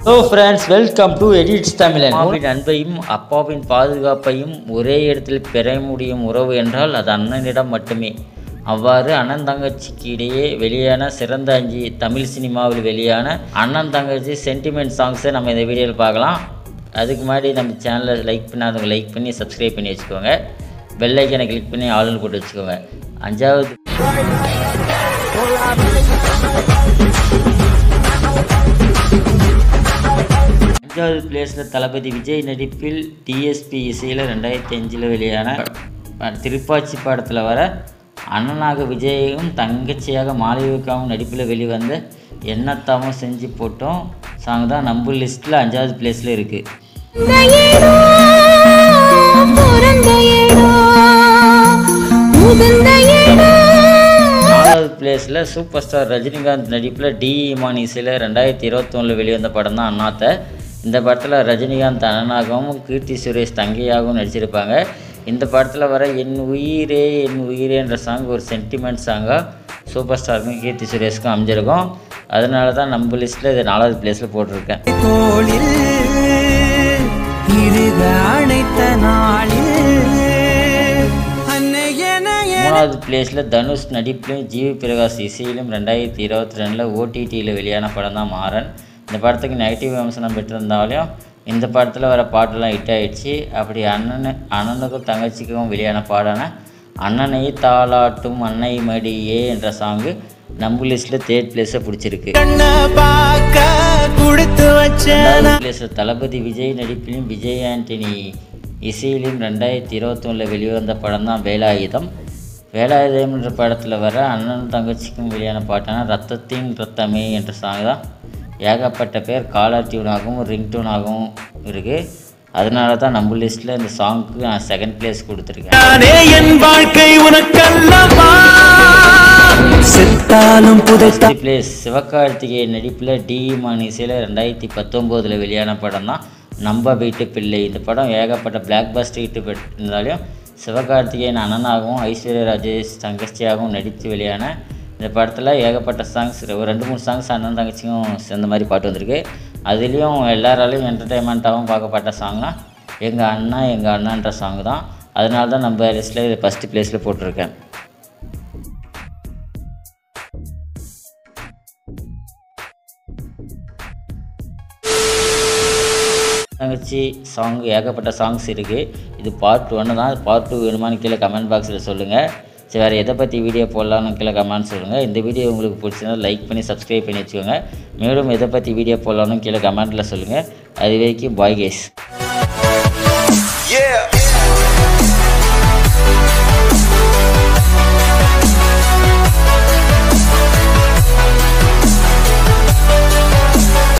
Hello friends welcome to edits Tamizhan அம்மாவின் அன்பையும் அப்பாவின் பாதுகாப்பையும் ஒரே இடத்தில் பெற முடியும் உறவு என்றால் அது அண்ணனிடம் மட்டுமே அவ்வாறு அண்ணன் தங்கச்சிக்கு இடையே வெளியான சிறந்த அஞ்சு தமிழ் சினிமாவில் வெளியான அண்ணன் தங்கச்சி சென்டிமெண்ட் சாங்ஸை நம்ம இந்த வீடியோவில் பார்க்கலாம் அதுக்கு முன்னாடி நம்ம சேனலை லைக் பண்ணாதவங்க லைக் பண்ணி சப்ஸ்கிரைப் பண்ணி வச்சுக்கோங்க பெல் ஐக்கனை கிளிக் பண்ணி ஆளுன்னு போட்டு வச்சுக்கோங்க அஞ்சாவது அஞ்சாவது பிளேஸில் தளபதி விஜய் நடிப்பில் டிஎஸ்பி இசையில் ரெண்டாயிரத்தி அஞ்சில் வெளியான ப- திருப்பாச்சி படத்தில் வர அண்ணனாக விஜயும் தங்கச்சியாக மாளவிகாவும் நடிப்பில் வெளிவந்த என்னத்தாமும் செஞ்சு போட்டோம் சாங் தான் நம்ம லிஸ்ட்டில் அஞ்சாவது பிளேஸில் இருக்குது தயடோ புறந்தயடோ முகந்தயடோ நாலாவது பிளேஸில் சூப்பர் ஸ்டார் ரஜினிகாந்த் நடிப்பில் டி இமான் இசையில் ரெண்டாயிரத்தி இருபத்தொன்னில் வெளிவந்த படம் தான் அண்ணாத்த இந்த படத்தில் ரஜினிகாந்த் அண்ணனாகவும் கீர்த்தி சுரேஷ் தங்கையாகவும் நடிச்சிருப்பாங்க இந்த படத்தில் வர என் உயிரே என் உயிரேன்ற சாங் ஒரு சென்டிமெண்ட் சாங்காக சூப்பர் ஸ்டாருக்கும் கீர்த்தி சுரேஷ்க்கும் அமைஞ்சிருக்கும் அதனால தான் நம்ம லிஸ்ட்டில் இது நாலாவது பிளேஸில் போட்டிருக்கேன் தோளில் இருக அணைத்த நாளில் அன்னையன மூணாவது பிளேஸில் தனுஷ் நடிப்பிலும் ஜிவி பிரகாஷ் இசையிலும் ரெண்டாயிரத்தி இருபத்தி ரெண்டில் ஓடிடியில் வெளியான படம் தான் மாறன் இந்த படத்துக்கு நெகட்டிவ் விமர்சனம் பெற்றிருந்தாலும் இந்த படத்தில் வர பாட்டெல்லாம் ஹிட் ஆயிடுச்சு அப்படி அண்ணனு அண்ணனுக்கும் தங்கச்சிக்கும் வெளியான பாடான அண்ணனை தாளாட்டும் அன்னை மடியே என்ற சாங்கு நம்ம லிஸ்ட்டில் தேர்ட் பிளேஸை பிடிச்சிருக்கு கண்ண பார்க்க கொடுத்து வச்ச ரெண்டாவது பிளேஸில் தளபதி விஜய் நடிப்பிலும் விஜய் ஆண்டனி இசையிலும் ரெண்டாயிரத்தி இருபத்தொன்னில் வெளிவந்த படம் தான் வேலாயுதம் வேலாயுதம் என்ற படத்தில் வர அண்ணன் தங்கச்சிக்கும் வெளியான பாட்டான ரத்தத்தின் ரத்தமே என்ற சாங் தான் ஏகப்பட்ட பேர் காலர் டியூனாகவும் ரிங் டியூனாகவும் இருக்குது அதனால தான் நம்ம லிஸ்ட்டில் இந்த சாங்க்கு நான் செகண்ட் பிளேஸ் கொடுத்துருக்கேன் நானே என் வாழ்க்கை உனக்கல்லவா செத்தாலும் புதைத்த ஃபஸ்ட் பிளேஸ் சிவகார்த்திகேயன் நடிப்பில் டி மான் இசையில் ரெண்டாயிரத்தி பத்தொம்போதில் வெளியான படம் தான் நம்ம வீட்டு பிள்ளை இந்த படம் ஏகப்பட்ட பிளாக் பஸ்டர் ஹிட் பெற்றிருந்தாலும் சிவகார்த்திகேயன் அண்ணனாகவும் ஐஸ்வர்யா ராஜேஷ் தங்கச்சியாகவும் நடித்து வெளியான இந்த படத்தில் ஏகப்பட்ட சாங்ஸ் ஒரு ரெண்டு மூணு சாங்ஸ் அண்ணன் தங்கச்சியும் சேர்ந்த மாதிரி பாட்டு வந்திருக்கு அதுலேயும் எல்லாராலையும் என்டர்டெயின்மெண்ட்டாகவும் பார்க்கப்பட்ட சாங்னா எங்கள் அண்ணா எங்கள் அண்ணான்ற சாங் தான் அதனால தான் நம்ம லிஸ்ட்டில் ஃபஸ்ட்டு பிளேஸில் போட்டிருக்கேன் தங்கச்சி சாங் ஏகப்பட்ட சாங்ஸ் இருக்குது இது பார்ட் ஒன்று தான் பார்ட் டூ வேணுமான்னு கீழே கமெண்ட் பாக்ஸில் சொல்லுங்கள் சரி வேறு எதை பற்றி வீடியோ போடலாம்னு கீழே கமெண்ட் சொல்லுங்கள் இந்த வீடியோ உங்களுக்கு பிடிச்சிருந்தா லைக் பண்ணி சப்ஸ்கிரைப் பண்ணி வச்சுக்கோங்க மேலும் எதை பற்றி வீடியோ போடலாம்னு கீழே கமெண்ட்டில் சொல்லுங்கள் அது வரைக்கும் பாய் கேஸ் Yeah.